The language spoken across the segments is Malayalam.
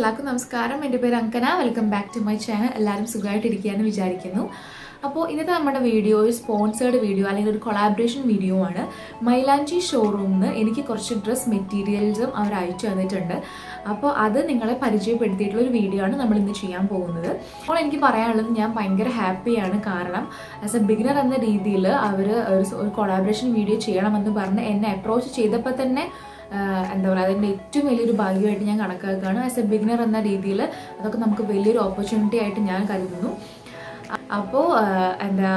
എല്ലാവർക്കും നമസ്കാരം എൻ്റെ പേര് Angana welcome back to my channel എല്ലാവരും സുഖമായിട്ടിരിക്കുകയെന്ന് വിചാരിക്കുന്നു അപ്പോൾ ഇന്നത്തെ നമ്മുടെ വീഡിയോ ഒരു സ്പോൺസേർഡ് വീഡിയോ അല്ലെങ്കിൽ ഒരു കൊളാബറേഷൻ വീഡിയോ ആണ് മൈലാഞ്ചി ഷോറൂമിൽ നിന്ന് എനിക്ക് കുറച്ച് ഡ്രസ് മെറ്റീരിയൽസും അവർ അയച്ചു തന്നിട്ടുണ്ട് അപ്പോൾ അത് നിങ്ങളെ പരിചയപ്പെടുത്തിയിട്ടുള്ള ഒരു വീഡിയോ ആണ് നമ്മൾ ഇന്ന് ചെയ്യാൻ പോകുന്നത് അപ്പോൾ എനിക്ക് പറയാനുള്ളത് ഞാൻ ഭയങ്കര ഹാപ്പിയാണ് കാരണം ആസ് എ ബിഗിനർ എന്ന രീതിയിൽ അവർ ഒരു കൊളാബറേഷൻ വീഡിയോ ചെയ്യണമെന്ന് പറഞ്ഞ് എന്നെ അപ്രോച്ച് ചെയ്തപ്പോൾ തന്നെ ആഹ് എന്താ പറയുക അതിൻ്റെ ഏറ്റവും വലിയൊരു ഭാഗ്യമായിട്ട് ഞാൻ കണക്കാക്കുകയാണ് ആസ് എ ബിഗിനർ എന്ന രീതിയിൽ അതൊക്കെ നമുക്ക് വലിയൊരു ഓപ്പർച്യൂണിറ്റി ആയിട്ട് ഞാൻ കരുതുന്നു അപ്പോൾ എന്താ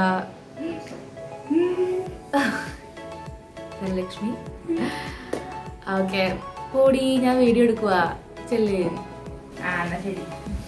ലക്ഷ്മി ഓക്കെ പോടി ഞാൻ വീഡിയോ എടുക്കുക ചെല്ലേ ആ എന്നാ ശരി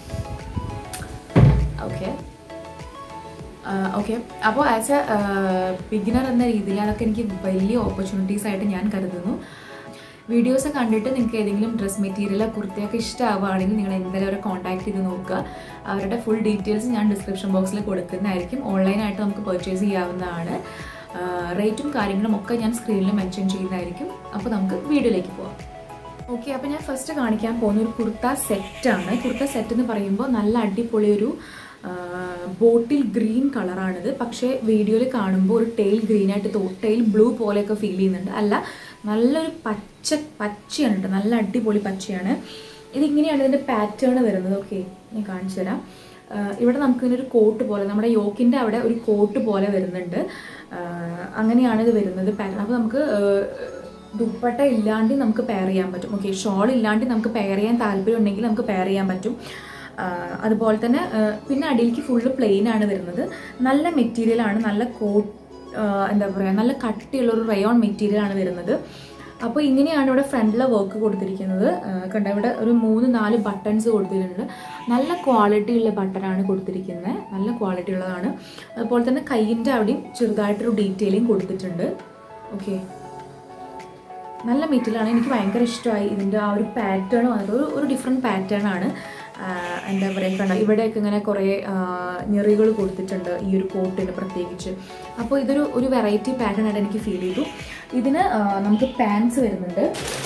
ഓക്കെ ഓക്കെ അപ്പോൾ ആസ് എ ബിഗിനർ എന്ന രീതിയിൽ അതൊക്കെ എനിക്ക് വലിയ ഓപ്പർച്യൂണിറ്റീസ് ആയിട്ട് ഞാൻ കരുതുന്നു വീഡിയോസ് കണ്ടിട്ട് നിങ്ങൾക്ക് ഏതെങ്കിലും ഡ്രസ് മെറ്റീരിയലോ കുർത്തിയൊക്കെ ഇഷ്ടമാവുകയാണെങ്കിൽ നിങ്ങൾ എന്തായാലും അവരെ കോൺടാക്ട് ചെയ്ത് നോക്കുക അവരുടെ ഫുൾ ഡീറ്റെയിൽസ് ഞാൻ ഡിസ്ക്രിപ്ഷൻ ബോക്സിൽ കൊടുക്കുന്നതായിരിക്കും ഓൺലൈനായിട്ട് നമുക്ക് പർച്ചേസ് ചെയ്യാവുന്നതാണ് റേറ്റും കാര്യങ്ങളും ഒക്കെ ഞാൻ സ്ക്രീനിൽ മെൻഷൻ ചെയ്യുന്നതായിരിക്കും അപ്പോൾ നമുക്ക് വീഡിയോയിലേക്ക് പോകാം ഓക്കെ അപ്പോൾ ഞാൻ ഫസ്റ്റ് കാണിക്കാൻ പോകുന്ന ഒരു കുർത്ത സെറ്റാണ് കുർത്ത സെറ്റ് എന്ന് പറയുമ്പോൾ നല്ല അടിപൊളി ഒരു ബോട്ടിൽ ഗ്രീൻ കളറാണിത് പക്ഷേ വീഡിയോയിൽ കാണുമ്പോൾ ഒരു ടെയിൽ ഗ്രീൻ ആയിട്ട് തോ ടെയിൽ ബ്ലൂ പോലെയൊക്കെ ഫീൽ ചെയ്യുന്നുണ്ട് അല്ല നല്ലൊരു പച്ച പച്ചയാണ് കേട്ടോ നല്ല അടിപൊളി പച്ചയാണ് ഇതിങ്ങനെയാണ് ഇതിൻ്റെ പാറ്റേൺ വരുന്നത് ഓക്കെ ഞാൻ കാണിച്ചു തരാം ആഹ് ഇവിടെ നമുക്ക് ഇതിനൊരു കോട്ട് പോലെ നമ്മുടെ യോക്കിൻ്റെ അവിടെ ഒരു കോട്ട് പോലെ വരുന്നുണ്ട് ആഹ് അങ്ങനെയാണ് ഇത് വരുന്നത് പാറ്റേൺ അപ്പോൾ നമുക്ക് ആഹ് ദുപ്പട്ട ഇല്ലാണ്ട് നമുക്ക് പെയർ ചെയ്യാൻ പറ്റും ഓക്കെ ഷോൾ ഇല്ലാണ്ട് നമുക്ക് പെയർ ചെയ്യാൻ താല്പര്യം ഉണ്ടെങ്കിൽ നമുക്ക് പെയർ ചെയ്യാൻ പറ്റും ആഹ് അതുപോലെ തന്നെ ആഹ് പിന്നെ അടിയിലേക്ക് ഫുള്ള് പ്ലെയിൻ ആണ് വരുന്നത് നല്ല മെറ്റീരിയൽ ആണ് നല്ല കോട്ട് എന്താ പറയുക നല്ല കട്ടിയുള്ള ഒരു റയോൺ മെറ്റീരിയൽ ആണ് വരുന്നത് അപ്പോൾ ഇങ്ങനെയാണ് ഇവിടെ ഫ്രണ്ടിലെ വർക്ക് കൊടുത്തിരിക്കുന്നത് ആഹ് കണ്ടോ ഇവിടെ ഒരു മൂന്ന് നാല് ബട്ടൺസ് കൊടുത്തിട്ടുണ്ട് നല്ല ക്വാളിറ്റി ഉള്ള ബട്ടണാണ് കൊടുത്തിരിക്കുന്നത് നല്ല ക്വാളിറ്റി ഉള്ളതാണ് അതുപോലെ തന്നെ കൈയിൻ്റെ അവിടെയും ചെറുതായിട്ടൊരു ഡീറ്റെയിലിംഗ് കൊടുത്തിട്ടുണ്ട് ഓക്കെ നല്ല മെറ്റീരിയലാണ് എനിക്ക് ഭയങ്കര ഇഷ്ടമായി ഇതിൻ്റെ ആ ഒരു പാറ്റേൺ വന്നത് ഒരു ഒരു ഡിഫറെൻറ്റ് പാറ്റേൺ ആണ് ആഹ് എന്താ പറയുക കണ്ട ഇവിടെയൊക്കെ ഇങ്ങനെ കുറേ ഞെറികൾ കൊടുത്തിട്ടുണ്ട് ഈ ഒരു കോട്ടിന് പ്രത്യേകിച്ച് അപ്പോൾ ഇതൊരു ഒരു വെറൈറ്റി പാറ്റേൺ ആയിട്ട് എനിക്ക് ഫീൽ ചെയ്തു ഇതിന് ആഹ് നമുക്ക് പാൻസ് വരുന്നുണ്ട്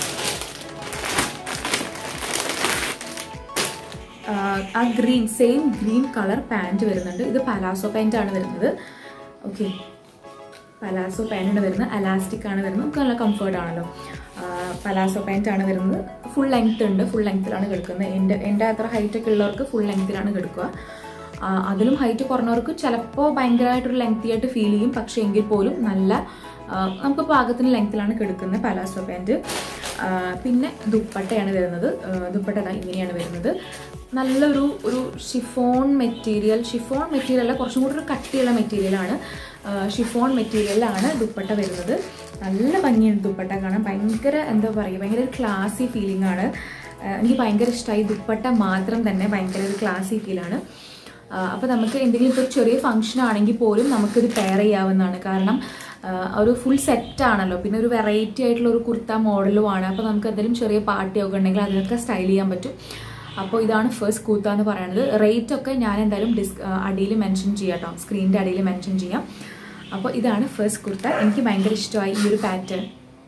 ആഹ് ആ green same green colour pant വരുന്നുണ്ട് ഇത് പലാസോ പാൻറ് ആണ് വരുന്നത് ഓക്കെ പലാസോ പാൻറ്റാണ് വരുന്നത് അലാസ്റ്റിക് ആണ് വരുന്നത് നമുക്ക് നല്ല കംഫർട്ട് ആണല്ലോ പലാസോ പാൻറ്റ് ആണ് വരുന്നത് ഫുൾ ലെങ്ത് ഉണ്ട് ഫുൾ ലെങ്ത്തിലാണ് കിടക്കുന്നത് എൻ്റെ എൻ്റെ അത്ര ഹൈറ്റ് ഒക്കെ ഉള്ളവർക്ക് ഫുൾ ലെങ്ത്തിലാണ് കിടക്കുക ആ, അതിലും ഹൈറ്റ് കുറഞ്ഞവർക്ക് ചിലപ്പോൾ ഭയങ്കരമായിട്ടൊരു ലെങ്തി ആയിട്ട് ഫീൽ ചെയ്യും പക്ഷേ എങ്കിൽ പോലും നല്ല ആ, നമുക്ക് പാകത്തിന് ലെങ്ത്തിലാണ് കിടക്കുന്നത് പലാസോ പാൻറ്റ് പിന്നെ ദുപ്പട്ടയാണ് വരുന്നത് ആ, ദുപ്പട്ട ദാ ഇങ്ങനെയാണ് വരുന്നത് നല്ലൊരു ഒരു ഷിഫോൺ മെറ്റീരിയൽ ഷിഫോൺ മെറ്റീരിയൽ അല്ല കുറച്ചും കൂടി ഒരു കട്ടിയുള്ള മെറ്റീരിയലാണ് ഷിഫോൺ മെറ്റീരിയലാണ് ദുപ്പട്ട വരുന്നത് നല്ല ഭംഗിയാണ് ദുപ്പട്ട കാണാൻ ഭയങ്കര എന്താ പറയുക ഭയങ്കര ഒരു ക്ലാസി ഫീലിംഗ് ആണ് ആ, എനിക്ക് ഭയങ്കര ഇഷ്ടമായി ദുപ്പട്ട മാത്രം തന്നെ ഭയങ്കര ഒരു ക്ലാസി ഫീലാണ് അപ്പോൾ നമുക്ക് എന്തെങ്കിലും ഇപ്പോൾ ഒരു ചെറിയ ഫംഗ്ഷൻ ആണെങ്കിൽ പോലും നമുക്കിത് പെയർ ചെയ്യാവുന്നതാണ് കാരണം ആ, ഒരു ഫുൾ സെറ്റ് ആണല്ലോ പിന്നെ ഒരു വെറൈറ്റി ആയിട്ടുള്ള ഒരു കുർത്ത മോഡലും ആണ് അപ്പോൾ നമുക്ക് എന്തെങ്കിലും ചെറിയ പാർട്ടിയൊക്കെ ഉണ്ടെങ്കിൽ അതിനൊക്കെ സ്റ്റൈൽ ചെയ്യാൻ പറ്റും അപ്പോൾ ഇതാണ് ഫസ്റ്റ് കൂത്ത എന്ന് പറയുന്നത് റേറ്റ് ഒക്കെ ഞാൻ എന്തായാലും ഡിസ് അടിയിൽ മെൻഷൻ ചെയ്യാം കേട്ടോ സ്ക്രീനിൻ്റെ അടിയിൽ മെൻഷൻ ചെയ്യാം അപ്പോൾ ഇതാണ് ഫസ്റ്റ് കുർത്ത എനിക്ക് ഭയങ്കര ഇഷ്ടമായി ഈ ഒരു പാറ്റേൺ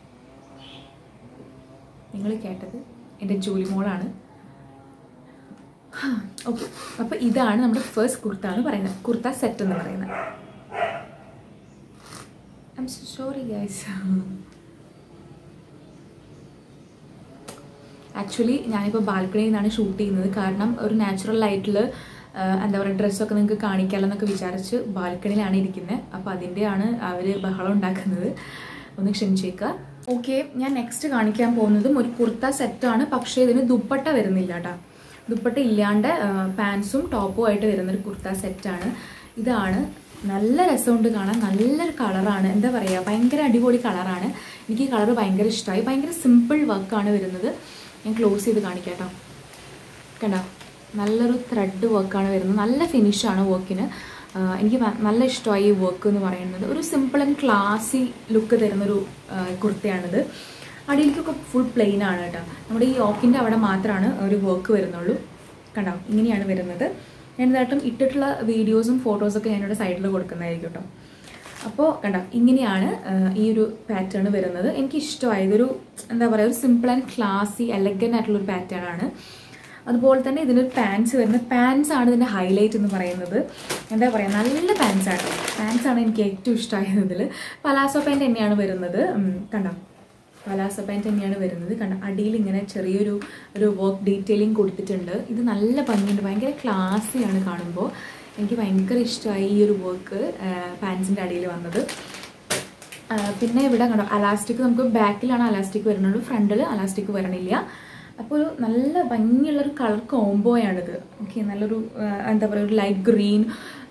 നിങ്ങൾ കേട്ടത് എൻ്റെ ജോലി മോളാണ് ഓക്കെ അപ്പോൾ ഇതാണ് നമ്മുടെ ഫസ്റ്റ് കുർത്ത എന്ന് പറയുന്നത് കുർത്ത സെറ്റ് എന്ന് പറയുന്നത് I'm sorry guys actually ഞാനിപ്പോൾ ബാൽക്കണിയിൽ നിന്നാണ് ഷൂട്ട് ചെയ്യുന്നത് കാരണം ഒരു നാച്ചുറൽ ലൈറ്റിൽ എന്താ പറയുക ഡ്രസ്സൊക്കെ നിങ്ങൾക്ക് കാണിക്കാമെന്നൊക്കെ വിചാരിച്ച് ബാൽക്കണിയിലാണ് ഇരിക്കുന്നത് അപ്പോൾ അതിൻ്റെയാണ് അവർ ബഹളം ഉണ്ടാക്കുന്നത് ഒന്ന് ക്ഷമിച്ചേക്കുക ഓക്കെ ഞാൻ നെക്സ്റ്റ് കാണിക്കാൻ പോകുന്നതും ഒരു കുർത്ത സെറ്റാണ് പക്ഷേ ഇതിന് ദുപ്പട്ട വരുന്നില്ല കേട്ടോ ദുപ്പട്ട ഇല്ലാണ്ട് പാൻസും ടോപ്പും ആയിട്ട് വരുന്നൊരു കുർത്ത സെറ്റാണ് ഇതാണ് നല്ല രസമുണ്ട് കാണാൻ നല്ലൊരു കളറാണ് എന്താ പറയുക ഭയങ്കര അടിപൊളി കളറാണ് എനിക്ക് ഈ കളർ ഭയങ്കര ഇഷ്ടമായി ഭയങ്കര സിമ്പിൾ വർക്കാണ് വരുന്നത് ഞാൻ ക്ലോസ് ചെയ്ത് കാണിക്കാം കേട്ടോ കണ്ടോ നല്ലൊരു ത്രെഡ് വർക്കാണ് വരുന്നത് നല്ല ഫിനിഷാണ് വർക്കിന് എനിക്ക് ന- നല്ല ഇഷ്ടമായി ഈ വർക്ക് എന്ന് പറയുന്നത് ഒരു സിമ്പിൾ ആൻഡ് ക്ലാസി ലുക്ക് തരുന്നൊരു ആ, കുർത്തയാണിത് അടിയിലേക്കൊക്കെ ഫുൾ പ്ലെയിൻ ആണ് കേട്ടോ നമ്മുടെ ഈ ഓക്കിൻ്റെ അവിടെ മാത്രമാണ് ഒരു വർക്ക് വരുന്നുള്ളൂ കണ്ടോ ഇങ്ങനെയാണ് വരുന്നത് ഞാൻ ഇതായിട്ടും ഇട്ടിട്ടുള്ള വീഡിയോസും ഫോട്ടോസൊക്കെ ഞാനിവിടെ സൈഡിൽ കൊടുക്കുന്നതായിരിക്കും കേട്ടോ അപ്പോൾ കണ്ടോ ഇങ്ങനെയാണ് ആ, ഈ ഒരു പാറ്റേൺ വരുന്നത് എനിക്ക് ഇഷ്ടമായി ഇതൊരു എന്താ പറയുക ഒരു സിമ്പിൾ ആൻഡ് ക്ലാസി എലഗൻ്റ് ആയിട്ടുള്ള ഒരു പാറ്റേൺ ആണ് അതുപോലെ തന്നെ ഇതിനൊരു പാൻസ് വരുന്നത് പാൻസ് ആണ് ഇതിൻ്റെ ഹൈലൈറ്റ് എന്ന് പറയുന്നത് എന്താ പറയുക നല്ല പാൻസ് ആണ് പാൻസ് ആണ് എനിക്ക് ഏറ്റവും ഇഷ്ടമായത് ഇതിൽ പലാസോ പാൻറ് തന്നെയാണ് വരുന്നത് ഉം, കണ്ടോ പലാസോ പാൻറ് തന്നെയാണ് വരുന്നത് കണ്ട അടിയിൽ ഇങ്ങനെ ചെറിയൊരു ഒരു വർക്ക് ഡീറ്റെയിലിംഗ് കൊടുത്തിട്ടുണ്ട് ഇത് നല്ല ഭംഗിയുണ്ട് ഭയങ്കര ക്ലാസ്സിയാണ് കാണുമ്പോൾ എനിക്ക് ഭയങ്കര ഇഷ്ടമായി ഈ ഒരു വർക്ക് പാൻസിൻ്റെ അടിയിൽ വന്നത് ആ, പിന്നെ ഇവിടെ കണ്ടോ അലാസ്റ്റിക് നമുക്ക് ബാക്കിലാണ് അലാസ്റ്റിക് വരുന്നുള്ളൂ ഫ്രണ്ടിൽ അലാസ്റ്റിക് വരണില്ല അപ്പോൾ ഒരു നല്ല ഭംഗിയുള്ളൊരു കളർ കോംബോയാണിത് ഓക്കെ നല്ലൊരു ആ, എന്താ പറയുക ഒരു ലൈറ്റ് ഗ്രീൻ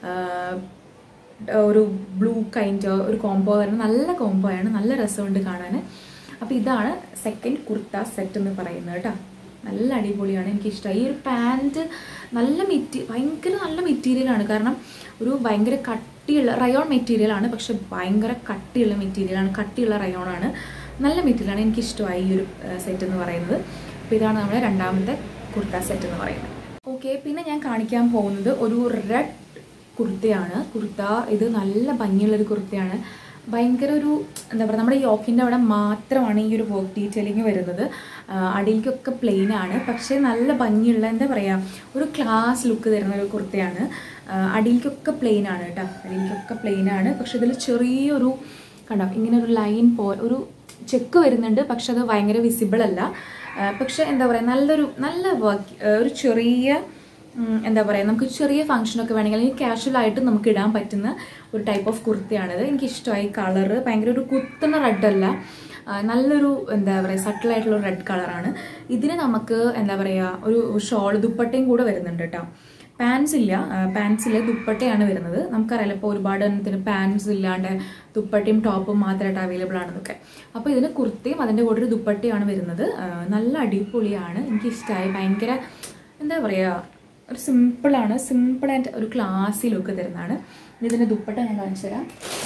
ഒരു ബ്ലൂ കൈൻഡ് ഒരു കോംബോ വരുന്ന നല്ല കോംബോ ആണ് നല്ല രസമുണ്ട് കാണാൻ അപ്പോൾ ഇതാണ് സെക്കൻഡ് കുർത്ത സെറ്റ് എന്ന് പറയുന്നത് കേട്ടോ നല്ല അടിപൊളിയാണ് എനിക്ക് ഇഷ്ടമായി ഈ ഒരു പാൻറ് നല്ല മെറ്റീ ഭയങ്കര നല്ല മെറ്റീരിയലാണ് കാരണം ഒരു ഭയങ്കര കട്ടിയുള്ള റയോൺ മെറ്റീരിയലാണ് പക്ഷെ ഭയങ്കര കട്ടിയുള്ള മെറ്റീരിയലാണ് കട്ടിയുള്ള റയോണാണ് നല്ല മെറ്റീരിയലാണ് എനിക്ക് ഇഷ്ടമായി ഈ ഒരു സെറ്റ് എന്ന് പറയുന്നത് അപ്പോൾ ഇതാണ് നമ്മുടെ രണ്ടാമത്തെ കുർത്ത സെറ്റ് എന്ന് പറയുന്നത് ഓക്കെ പിന്നെ ഞാൻ കാണിക്കാൻ പോകുന്നത് ഒരു റെഡ് കുർത്തയാണ് കുർത്ത ഇത് നല്ല ഭംഗിയുള്ളൊരു കുർത്തയാണ് ഭയങ്കര ഒരു എന്താ പറയുക നമ്മുടെ യോക്കിൻ്റെ അവിടെ മാത്രമാണ് ഈ ഒരു വർക്ക് ഡീറ്റെയിലിംഗ് വരുന്നത് ആ, അടിയിലേക്കൊക്കെ പ്ലെയിൻ ആണ് പക്ഷേ നല്ല ഭംഗിയുള്ള എന്താ പറയുക ഒരു ക്ലാസ് ലുക്ക് തരുന്ന ഒരു കുർത്തയാണ് ആ, അടിയിലേക്കൊക്കെ പ്ലെയിൻ ആണ് കേട്ടോ അടിയിലേക്കൊക്കെ പ്ലെയിൻ ആണ് പക്ഷെ ഇതിൽ ചെറിയൊരു കണ്ടോ ഇങ്ങനെ ഒരു ലൈൻ പോ ഒരു ചെക്ക് വരുന്നുണ്ട് പക്ഷെ അത് ഭയങ്കര വിസിബിൾ അല്ല ആ, പക്ഷെ എന്താ പറയുക നല്ലൊരു നല്ല വർക്ക് ഒരു ചെറിയ ഉം, എന്താ പറയുക നമുക്ക് ചെറിയ ഫംഗ്ഷനൊക്കെ വേണമെങ്കിൽ അല്ലെങ്കിൽ കാഷ്വൽ ആയിട്ട് നമുക്ക് ഇടാൻ പറ്റുന്ന ഒരു ടൈപ്പ് ഓഫ് കുർത്തിയാണിത് എനിക്ക് ഇഷ്ടമായി കളറ് ഭയങ്കര ഒരു കുത്തുന്ന റെഡ് അല്ല ആ, നല്ലൊരു എന്താ പറയുക സട്ടിലായിട്ടുള്ള റെഡ് കളറാണ് ഇതിന് നമുക്ക് എന്താ പറയുക ഒരു ഷോൾ ദുപ്പട്ടയും കൂടെ വരുന്നുണ്ട് കേട്ടോ പാൻസ് ഇല്ല പാൻസിൽ ദുപ്പട്ടയാണ് വരുന്നത് നമുക്കറിയാലോ ഇപ്പോൾ ഒരുപാട് എണ്ണത്തിന് പാൻസ് ഇല്ലാണ്ട് ദുപ്പട്ടയും ടോപ്പും മാത്രമായിട്ട് അവൈലബിൾ ആണെന്നൊക്കെ അപ്പോൾ ഇതിന് കുർത്തിയും അതിൻ്റെ കൂടെ ഒരു ദുപ്പട്ടയാണ് വരുന്നത് ആ, നല്ല അടിപൊളിയാണ് എനിക്ക് ഇഷ്ടമായി ഭയങ്കര എന്താ പറയുക ഒരു സിമ്പിളാണ് സിമ്പിൾ ആൻഡ് ഒരു ക്ലാസ്സി ലുക്ക് തരുന്നതാണ് ഇനി ഇതിൻ്റെ ദുപ്പട്ട ഞാൻ കാണിച്ചു തരാം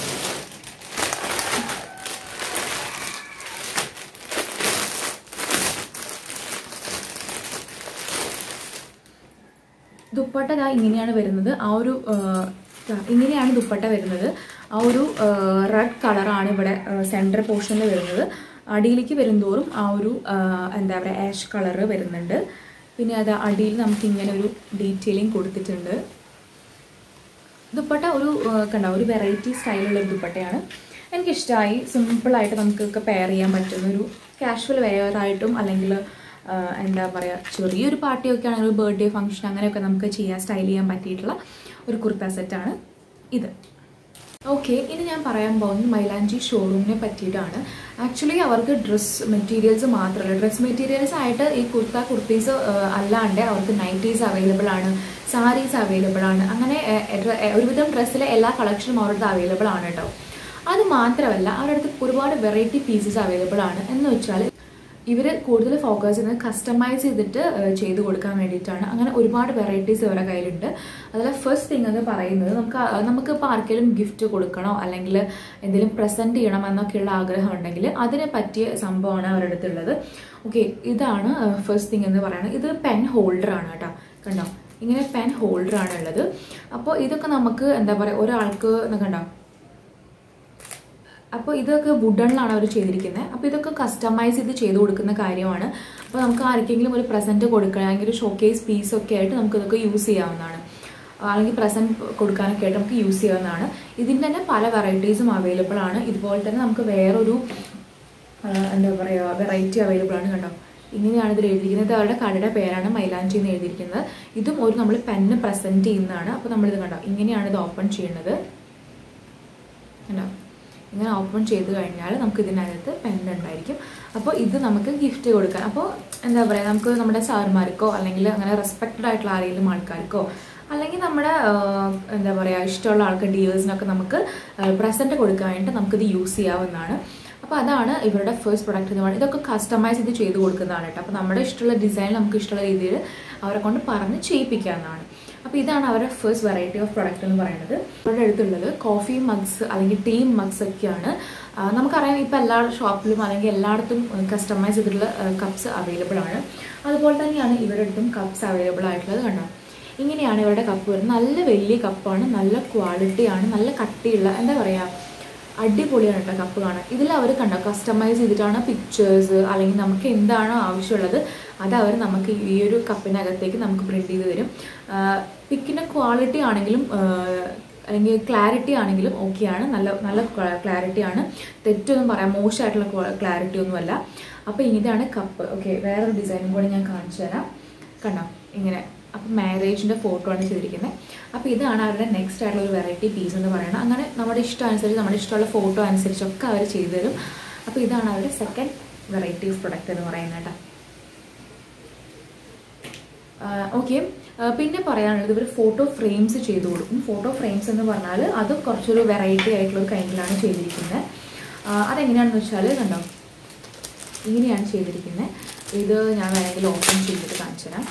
ദുപ്പട്ട ദാ ഇങ്ങനെയാണ് വരുന്നത് ആ ഒരു ആ, ദാ ഇങ്ങനെയാണ് ദുപ്പട്ട വരുന്നത് ആ ഒരു റെഡ് കളറാണ് ഇവിടെ സെൻറ്റർ പോർഷനിൽ വരുന്നത് അടിയിലേക്ക് വരുന്തോറും ആ ഒരു ആ, എന്താ പറയുക ആഷ് കളറ് വരുന്നുണ്ട് പിന്നെ അത് അടിയിൽ നമുക്ക് ഇങ്ങനെ ഒരു ഡീറ്റെയിലിംഗ് കൊടുത്തിട്ടുണ്ട് ദുപ്പട്ട ഒരു ആ, കണ്ടോ ഒരു വെറൈറ്റി സ്റ്റൈലുള്ള ഒരു ദുപ്പട്ടയാണ് എനിക്കിഷ്ടമായി സിമ്പിളായിട്ട് നമുക്കൊക്കെ പെയർ ചെയ്യാൻ പറ്റുന്ന ഒരു കാഷ്വൽ വെയർ ആയിട്ടും അല്ലെങ്കിൽ ആ, എന്താ പറയുക ചെറിയൊരു പാർട്ടിയൊക്കെ ആണെങ്കിൽ ബർത്ത്ഡേ ഫംഗ്ഷൻ അങ്ങനെയൊക്കെ നമുക്ക് ചെയ്യാൻ സ്റ്റൈൽ ചെയ്യാൻ പറ്റിയിട്ടുള്ള ഒരു കുർത്ത സെറ്റാണ് ഇത് ഓക്കെ ഇനി ഞാൻ പറയാൻ പോകുന്നത് മൈലാഞ്ചി ഷോറൂമിനെ പറ്റിയിട്ടാണ് ആക്ച്വലി അവർക്ക് ഡ്രസ് മെറ്റീരിയൽസ് മാത്രമല്ല ഡ്രസ് മെറ്റീരിയൽസ് ആയിട്ട് ഈ കുർത്ത കുർത്തീസ് അല്ലാണ്ട് അവർക്ക് നൈറ്റീസ് അവൈലബിൾ ആണ് സാരീസ് അവൈലബിൾ ആണ് അങ്ങനെ ഏഹ്, ഡ്ര- ഏഹ്, ഒരുവിധം ഡ്രസ്സിലെ എല്ലാ കളക്ഷനും അവരുടെ അവൈലബിൾ ആണ് കേട്ടോ അത് മാത്രമല്ല അവരുടെ അടുത്ത് ഒരുപാട് വെറൈറ്റി പീസസ് അവൈലബിൾ ആണ് എന്ന് വെച്ചാൽ ഇവർ കൂടുതൽ ഫോക്കസ് ചെയ്യുന്നത് കസ്റ്റമൈസ് ചെയ്തിട്ട് ഏഹ്, ചെയ്ത് കൊടുക്കാൻ വേണ്ടിയിട്ടാണ് അങ്ങനെ ഒരുപാട് വെറൈറ്റീസ് ഇവരുടെ കയ്യിലുണ്ട് അതിൽ ഫസ്റ്റ് തിങ് എന്ന് പറയുന്നത് നമുക്ക് ആ- നമുക്ക് ഇപ്പോൾ ആർക്കെങ്കിലും ഗിഫ്റ്റ് കൊടുക്കണോ അല്ലെങ്കിൽ എന്തെങ്കിലും പ്രസൻറ്റ് ചെയ്യണം എന്നൊക്കെയുള്ള ആഗ്രഹം ഉണ്ടെങ്കിൽ അതിനെ പറ്റിയ സംഭവമാണ് അവരുടെ അടുത്തുള്ളത് ഓക്കെ ഇതാണ് ഫസ്റ്റ് തിങ് എന്ന് പറയുന്നത് ഇത് പെൻ ഹോൾഡർ ആണ് കേട്ടോ കണ്ടോ ഇങ്ങനെ പെൻ ഹോൾഡർ ആണ് ഉള്ളത് അപ്പോൾ ഇതൊക്കെ നമുക്ക് എന്താ പറയുക ഒരാൾക്ക് ഇത് കണ്ടോ അപ്പോൾ ഇതൊക്കെ വുഡണിലാണ് അവർ ചെയ്തിരിക്കുന്നത് അപ്പോൾ ഇതൊക്കെ കസ്റ്റമൈസ് ചെയ്ത് ചെയ്ത് കൊടുക്കുന്ന കാര്യമാണ് അപ്പോൾ നമുക്ക് ആർക്കെങ്കിലും ഒരു പ്രസൻറ്റ് കൊടുക്കണം അല്ലെങ്കിൽ ഒരു ഷോക്കേസ് പീസൊക്കെ ആയിട്ട് നമുക്ക് ഇതൊക്കെ യൂസ് ചെയ്യാവുന്നതാണ് അല്ലെങ്കിൽ പ്രസൻറ്റ് കൊടുക്കാനൊക്കെ ആയിട്ട് നമുക്ക് യൂസ് ചെയ്യാവുന്നതാണ് ഇതിൻ്റെ തന്നെ പല വെറൈറ്റീസും അവൈലബിൾ ആണ് ഇതുപോലെ തന്നെ നമുക്ക് വേറൊരു ആ, എന്താ പറയുക വെറൈറ്റി അവൈലബിൾ ആണ് കണ്ടോ ഇങ്ങനെയാണ് ഇതിൽ എഴുതിയിരിക്കുന്നത് ഇത് അവരുടെ കടയുടെ പേരാണ് മൈലാഞ്ചി എന്ന് എഴുതിയിരിക്കുന്നത് ഇതും ഒരു നമ്മൾ പെന്ന് പ്രസൻറ്റ് ചെയ്യുന്നതാണ് അപ്പോൾ നമ്മളിത് കണ്ടോ ഇങ്ങനെയാണ് ഇത് ഓപ്പൺ ചെയ്യുന്നത് കണ്ടോ ഇങ്ങനെ ഓപ്പൺ ചെയ്ത് കഴിഞ്ഞാൽ നമുക്ക് ഇതിനകത്ത് പെൻ ഉണ്ടായിരിക്കും അപ്പോൾ ഇത് നമുക്ക് ഗിഫ്റ്റ് കൊടുക്കാൻ അപ്പോൾ എന്താ പറയുക നമുക്ക് നമ്മുടെ സാറുമാർക്കോ അല്ലെങ്കിൽ അങ്ങനെ റെസ്പെക്റ്റഡ് ആയിട്ടുള്ള ആരെങ്കിലും ആൾക്കാർക്കോ അല്ലെങ്കിൽ നമ്മുടെ ആ, എന്താ പറയുക ഇഷ്ടമുള്ള ആൾക്ക് ഡിയേഴ്സിനൊക്കെ നമുക്ക് പ്രസൻറ്റ് കൊടുക്കാൻ വേണ്ടിയിട്ട് നമുക്കിത് യൂസ് ചെയ്യാവുന്നതാണ് അപ്പോൾ അതാണ് ഇവരുടെ ഫസ്റ്റ് പ്രൊഡക്റ്റ് എന്ന് പറയുന്നത് ഇതൊക്കെ കസ്റ്റമൈസ് ചെയ്ത് ചെയ്ത് കൊടുക്കുന്നതാണ് കേട്ടോ അപ്പോൾ നമ്മുടെ ഇഷ്ടമുള്ള ഡിസൈൻ നമുക്ക് ഇഷ്ടമുള്ള രീതിയിൽ അവരെ കൊണ്ട് പറഞ്ഞ് ചെയ്യിപ്പിക്കാവുന്നതാണ് അപ്പോൾ ഇതാണ് അവരുടെ ഫസ്റ്റ് വെറൈറ്റി ഓഫ് പ്രൊഡക്റ്റ് എന്ന് പറയുന്നത് അവരുടെ അടുത്തുള്ളത് കോഫി മഗ്സ് അല്ലെങ്കിൽ ടീ മഗ്സ് ഒക്കെയാണ് ആ, നമുക്കറിയാം ഇപ്പോൾ എല്ലാ ഷോപ്പിലും അല്ലെങ്കിൽ എല്ലായിടത്തും കസ്റ്റമൈസ് ചെയ്തിട്ടുള്ള കപ്സ് അവൈലബിൾ ആണ് അതുപോലെ തന്നെയാണ് ഇവരുടെ അടുത്തും കപ്സ് അവൈലബിൾ ആയിട്ടുള്ളത് കണ്ടോ ഇങ്ങനെയാണ് ഇവരുടെ കപ്പ് വരുന്നത് നല്ല വലിയ കപ്പാണ് നല്ല ക്വാളിറ്റിയാണ് നല്ല കട്ടിയുള്ള എന്താ പറയുക അടിപൊളിയാണ് കേട്ടോ കപ്പ് കാണാൻ ഇതിൽ അവർ കണ്ടോ കസ്റ്റമൈസ് ചെയ്തിട്ടാണ് പിക്ചേഴ്സ് അല്ലെങ്കിൽ നമുക്ക് എന്താണോ ആവശ്യമുള്ളത് അത് അവർ നമുക്ക് ഈ ഒരു കപ്പിനകത്തേക്ക് നമുക്ക് പ്രിൻറ്റ് ചെയ്ത് തരും പിക്കിൻ്റെ ക്വാളിറ്റി ആണെങ്കിലും ആ, അല്ലെങ്കിൽ ക്ലാരിറ്റി ആണെങ്കിലും ഓക്കെയാണ് നല്ല നല്ല ക്ലാരിറ്റി ആണ് തെറ്റൊന്നും പറയാം മോശമായിട്ടുള്ള ക്ലാരിറ്റി ഒന്നുമല്ല അപ്പോൾ ഇതാണ് കപ്പ് ഓക്കെ വേറൊരു ഡിസൈനും കൂടെ ഞാൻ കാണിച്ചു തരാം കണ്ടോ ഇങ്ങനെ അപ്പം മാരേജിൻ്റെ ഫോട്ടോ ആണ് ചെയ്തിരിക്കുന്നത് അപ്പോൾ ഇതാണ് അവരുടെ നെക്സ്റ്റ് ആയിട്ടുള്ള ഒരു വെറൈറ്റി പീസ് എന്ന് പറയുന്നത് അങ്ങനെ നമ്മുടെ ഇഷ്ടം അനുസരിച്ച് നമ്മുടെ ഇഷ്ടമുള്ള ഫോട്ടോ അനുസരിച്ചൊക്കെ അവർ ചെയ്തു തരും അപ്പോൾ ഇതാണ് അവരുടെ സെക്കൻഡ് വെറൈറ്റി ഓഫ് പ്രൊഡക്റ്റ് എന്ന് പറയുന്നത് കേട്ടോ ഓക്കെ പിന്നെ പറയാനുള്ളത് ഇവർ ഫോട്ടോ ഫ്രെയിംസ് ചെയ്ത് കൊടുക്കും ഫോട്ടോ ഫ്രെയിംസ് എന്ന് പറഞ്ഞാൽ അത് കുറച്ചൊരു വെറൈറ്റി ആയിട്ടുള്ള ഒരു കൈൻഡിലാണ് ചെയ്തിരിക്കുന്നത് ആ, അതെങ്ങനെയാണെന്ന് വെച്ചാൽ കണ്ടോ ഇങ്ങനെയാണ് ചെയ്തിരിക്കുന്നത് ഇത് ഞാൻ വേണമെങ്കിൽ ഓപ്പൺ ചെയ്തിട്ട് കാണിച്ചു തരാം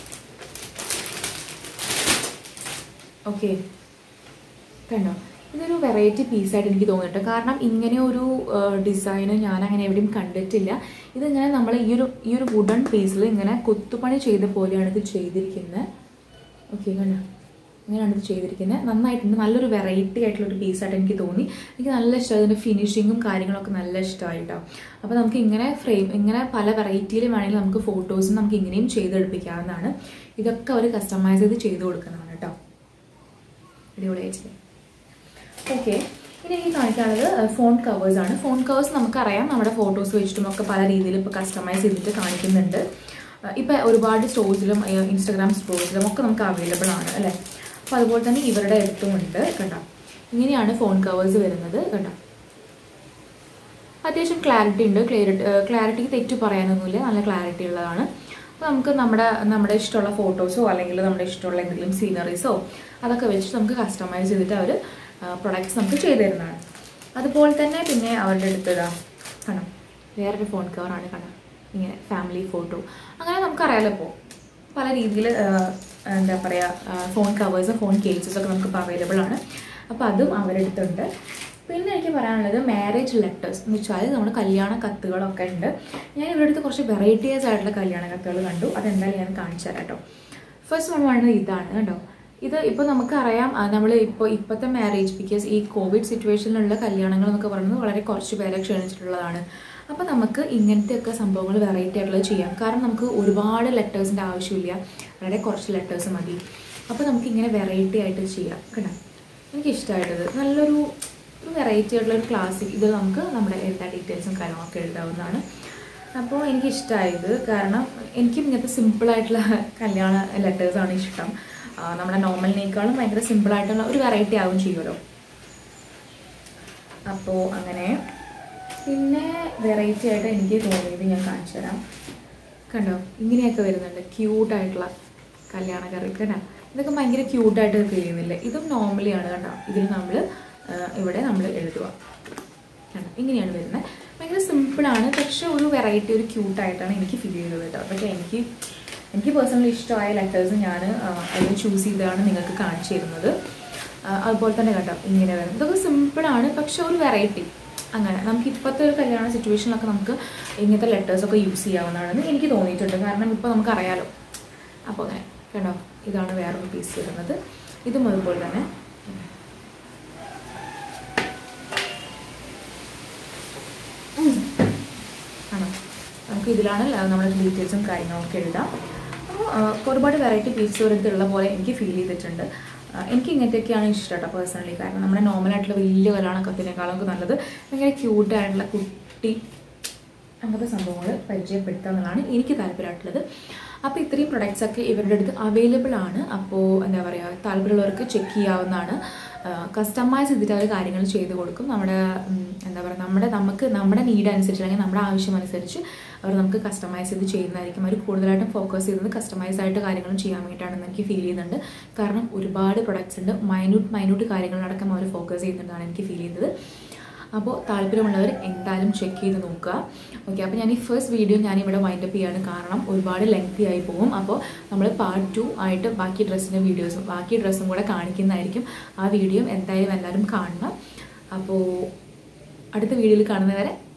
ഓക്കെ കണ്ടോ ഇതൊരു വെറൈറ്റി പീസായിട്ട് എനിക്ക് തോന്നിയിട്ട് കാരണം ഇങ്ങനെ ഒരു ഡിസൈന് ഞാൻ അങ്ങനെ എവിടെയും കണ്ടിട്ടില്ല ഇത് ഇങ്ങനെ നമ്മൾ ഈ ഒരു ഈ ഒരു വുഡൺ പീസിൽ ഇങ്ങനെ കൊത്തുപണി ചെയ്ത പോലെയാണ് ഇത് ചെയ്തിരിക്കുന്നത് ഓക്കെ കണ്ടോ ഇങ്ങനെയാണ് ഇത് ചെയ്തിരിക്കുന്നത് നന്നായിട്ടുണ്ട് നല്ലൊരു വെറൈറ്റി ആയിട്ടുള്ള ഒരു പീസായിട്ട് എനിക്ക് തോന്നി എനിക്ക് നല്ല ഇഷ്ടമായി ഇതിൻ്റെ ഫിനിഷിങ്ങും കാര്യങ്ങളൊക്കെ നല്ല ഇഷ്ടമായിട്ടോ അപ്പോൾ നമുക്ക് ഇങ്ങനെ ഫ്രെയിം ഇങ്ങനെ പല വെറൈറ്റിയിൽ വേണമെങ്കിൽ നമുക്ക് ഫോട്ടോസും നമുക്ക് ഇങ്ങനെയും ചെയ്തെടുപ്പിക്കാവുന്നതാണ് ഇതൊക്കെ അവർ കസ്റ്റമൈസ് ചെയ്ത് ചെയ്ത് കൊടുക്കുന്നതാണ് കേട്ടോ അടിപൊളിയായിട്ട് ഓക്കെ ഇനി എനിക്ക് കാണിക്കാനുള്ളത് ഫോൺ കവേഴ്സ് ആണ് ഫോൺ കവേഴ്സ് നമുക്കറിയാം നമ്മുടെ ഫോട്ടോസ് വെച്ചിട്ടും ഒക്കെ പല രീതിയിൽ ഇപ്പോൾ കസ്റ്റമൈസ് ചെയ്തിട്ട് കാണിക്കുന്നുണ്ട് ഇപ്പം ഒരുപാട് സ്റ്റോഴ്സിലും ഇൻസ്റ്റാഗ്രാം സ്റ്റോഴ്സിലും ഒക്കെ നമുക്ക് അവൈലബിൾ ആണ് അല്ലേ അപ്പോൾ അതുപോലെ തന്നെ ഇവരുടെ അടുത്തും ഉണ്ട് കണ്ടോ ഇങ്ങനെയാണ് ഫോൺ കവേഴ്സ് വരുന്നത് കണ്ടോ അത്യാവശ്യം ക്ലാരിറ്റി ഉണ്ട് ക്ലിയറിറ്റി ക്ലാരിറ്റിക്ക് തെറ്റു പറയാനൊന്നുമില്ല നല്ല ക്ലാരിറ്റി ഉള്ളതാണ് അപ്പോൾ നമുക്ക് നമ്മുടെ നമ്മുടെ ഇഷ്ടമുള്ള ഫോട്ടോസോ അല്ലെങ്കിൽ നമ്മുടെ ഇഷ്ടമുള്ള എന്തെങ്കിലും സീനറീസോ അതൊക്കെ വെച്ച് നമുക്ക് കസ്റ്റമൈസ് ചെയ്തിട്ട് അവർ പ്രൊഡക്ട്സ് നമുക്ക് ചെയ്തു തരുന്നതാണ് അതുപോലെ തന്നെ പിന്നെ അവരുടെ അടുത്ത് ഇതാ കാണാം വേറൊരു ഫോൺ കവറാണ് കാണാം ഇങ്ങനെ ഫാമിലി ഫോട്ടോ അങ്ങനെ നമുക്കറിയാലോ ഇപ്പോൾ പല രീതിയിൽ എന്താ പറയുക ഫോൺ കവേഴ്സും ഫോൺ കേസസും ഒക്കെ നമുക്കിപ്പോൾ അവൈലബിൾ ആണ് അപ്പോൾ അതും അവരുടെ അടുത്തുണ്ട് പിന്നെ എനിക്ക് പറയാനുള്ളത് മാരേജ് ലെറ്റേഴ്സ് എന്ന് വെച്ചാൽ നമ്മുടെ കല്യാണ കത്തുകളൊക്കെ ഉണ്ട് ഞാൻ ഇവരുടെ അടുത്ത് കുറച്ച് വെറൈറ്റീസ് ആയിട്ടുള്ള കല്യാണ കത്തുകൾ കണ്ടു അതെന്തായാലും ഞാൻ കാണിച്ചു തരാം കേട്ടോ ഫസ്റ്റ് വൺ വേണ്ടത് ഇതാണ് കേട്ടോ ഇത് ഇപ്പോൾ നമുക്കറിയാം നമ്മൾ ഇപ്പോൾ ഇപ്പോഴത്തെ മാരേജ് ബിക്കോസ് ഈ കോവിഡ് സിറ്റുവേഷനിലുള്ള കല്യാണങ്ങൾ എന്നൊക്കെ പറയുന്നത് വളരെ കുറച്ച് പേരെ ക്ഷണിച്ചിട്ടുള്ളതാണ് അപ്പോൾ നമുക്ക് ഇങ്ങനത്തെയൊക്കെ സംഭവങ്ങൾ വെറൈറ്റി ആയിട്ടുള്ളത് ചെയ്യാം കാരണം നമുക്ക് ഒരുപാട് ലെറ്റേഴ്സിൻ്റെ ആവശ്യമില്ല വളരെ കുറച്ച് ലെറ്റേഴ്സ് മതി അപ്പോൾ നമുക്ക് ഇങ്ങനെ വെറൈറ്റി ആയിട്ട് ചെയ്യാം കേട്ടോ എനിക്ക് ഇഷ്ടമായിട്ടത് നല്ലൊരു ഒരു വെറൈറ്റി ആയിട്ടുള്ള ഒരു ക്ലാസ്സിക് ഇത് നമുക്ക് നമ്മുടെ എല്ലാ ഡീറ്റെയിൽസും കാര്യങ്ങളൊക്കെ എഴുതാവുന്നതാണ് അപ്പോൾ എനിക്ക് ഇഷ്ടമായത് കാരണം എനിക്കും ഇങ്ങനത്തെ സിമ്പിളായിട്ടുള്ള കല്യാണ ലെറ്റേഴ്സാണ് ഇഷ്ടം ആ, നമ്മുടെ നോർമലിനേക്കാളും ഭയങ്കര സിമ്പിളായിട്ടുള്ള ഒരു വെറൈറ്റി ആവും ചെയ്യുമല്ലോ അപ്പോൾ അങ്ങനെ പിന്നെ വെറൈറ്റി ആയിട്ട് എനിക്ക് തോന്നിയത് ഞാൻ കാണിച്ചു തരാം കണ്ടോ ഇങ്ങനെയൊക്കെ വരുന്നുണ്ട് ക്യൂട്ടായിട്ടുള്ള കല്യാണ കറി കണ്ടോ ഇതൊക്കെ ഭയങ്കര ക്യൂട്ടായിട്ട് ഫീൽ ചെയ്യുന്നില്ലേ ഇതും നോർമലി ആണ് കണ്ടോ ഇതിൽ നമ്മൾ ഇവിടെ നമ്മൾ എഴുതുക കണ്ടോ ഇങ്ങനെയാണ് വരുന്നത് ഭയങ്കര സിമ്പിളാണ് പക്ഷെ ഒരു വെറൈറ്റി ഒരു ക്യൂട്ടായിട്ടാണ് എനിക്ക് ഫീൽ ചെയ്തത് കേട്ടോ അതൊക്കെ എനിക്ക് എനിക്ക് പേഴ്സണലി ഇഷ്ടമായ ലെറ്റേഴ്സ് ഞാൻ അതിൽ ചൂസ് ചെയ്താണ് നിങ്ങൾക്ക് കാണിച്ചു തരുന്നത് ആ, അതുപോലെ തന്നെ കേട്ടോ ഇങ്ങനെ വരും ഇതൊക്കെ സിമ്പിളാണ് പക്ഷെ ഒരു വെറൈറ്റി അങ്ങനെ നമുക്ക് ഇപ്പോഴത്തെ ഒരു കല്യാണ സിറ്റുവേഷനിലൊക്കെ നമുക്ക് ഇങ്ങനത്തെ ലെറ്റേഴ്സൊക്കെ യൂസ് ചെയ്യാവുന്നതാണെന്ന് എനിക്ക് തോന്നിയിട്ടുണ്ട് കാരണം ഇപ്പോൾ നമുക്കറിയാലോ അപ്പോൾ അങ്ങനെ കണ്ടോ ഇതാണ് വേറൊരു പീസ് വരുന്നത് ഇതും അതുപോലെ തന്നെ ഉം. ആണോ നമുക്ക് ഇതിലാണ് ല- നമ്മുടെ ഡീറ്റെയിൽസും കാര്യങ്ങളൊക്കെ എഴുതാം അപ്പോൾ ഒരുപാട് വെറൈറ്റി പീസ് ഒരിടത്തുള്ള പോലെ എനിക്ക് ഫീൽ ചെയ്തിട്ടുണ്ട് ആ, എനിക്ക് ഇങ്ങനത്തെയൊക്കെയാണ് ഇഷ്ടം കേട്ടോ പേഴ്സണലി കാരണം നമ്മുടെ നോർമലായിട്ടുള്ള വലിയ കല്യാണ കത്തിനേക്കാളൊക്കെ നല്ലത് ഭയങ്കര ക്യൂട്ടായിട്ടുള്ള കുട്ടി അങ്ങനത്തെ സംഭവങ്ങൾ പരിചയപ്പെടുത്തുക എന്നുള്ളതാണ് എനിക്ക് താല്പര്യമായിട്ടുള്ളത് അപ്പോൾ ഇത്രയും പ്രൊഡക്ട്സ് ഒക്കെ ഇവരുടെ അടുത്ത് അവൈലബിൾ ആണ് അപ്പോൾ എന്താ പറയുക താല്പര്യമുള്ളവർക്ക് ചെക്ക് ചെയ്യാവുന്നതാണ് കസ്റ്റമൈസ് ചെയ്തിട്ട് അവർ കാര്യങ്ങൾ ചെയ്ത് കൊടുക്കും നമ്മുടെ ഉം, എന്താ പറയുക നമ്മുടെ നമുക്ക് നമ്മുടെ നീഡ് അനുസരിച്ച് അല്ലെങ്കിൽ നമ്മുടെ ആവശ്യം അനുസരിച്ച് അവർ നമുക്ക് കസ്റ്റമൈസ് ചെയ്ത് ചെയ്യുന്നതായിരിക്കും അവർ കൂടുതലായിട്ടും ഫോക്കസ് ചെയ്യുന്നത് കസ്റ്റമൈസ് ആയിട്ട് കാര്യങ്ങളും ചെയ്യാൻ വേണ്ടിയിട്ടാണെന്ന് എനിക്ക് ഫീൽ ചെയ്യുന്നുണ്ട് കാരണം ഒരുപാട് പ്രൊഡക്ട്സ് ഉണ്ട് മൈന്യൂട്ട് മൈന്യൂട്ട് കാര്യങ്ങളടക്കം അവർ ഫോക്കസ് ചെയ്യുന്നുണ്ടെന്നാണ് എനിക്ക് ഫീൽ ചെയ്യുന്നത് അപ്പോൾ താല്പര്യമുള്ളവർ എന്തായാലും ചെക്ക് ചെയ്ത് നോക്കുക ഓക്കെ അപ്പോൾ ഞാൻ ഈ ഫസ്റ്റ് വീഡിയോ ഞാൻ ഇവിടെ വൈൻഡപ്പ് ചെയ്യാണ് കാരണം ഒരുപാട് ലെങ്തി ആയി പോകും അപ്പോൾ നമ്മൾ പാർട്ട് ടു ആയിട്ട് ബാക്കി ഡ്രസ്സിൻ്റെ വീഡിയോസും ബാക്കി ഡ്രസ്സും കൂടെ കാണിക്കുന്നതായിരിക്കും ആ വീഡിയോ എന്തായാലും എല്ലാവരും കാണണം അപ്പോൾ അടുത്ത വീഡിയോയിൽ കാണുന്നവരെ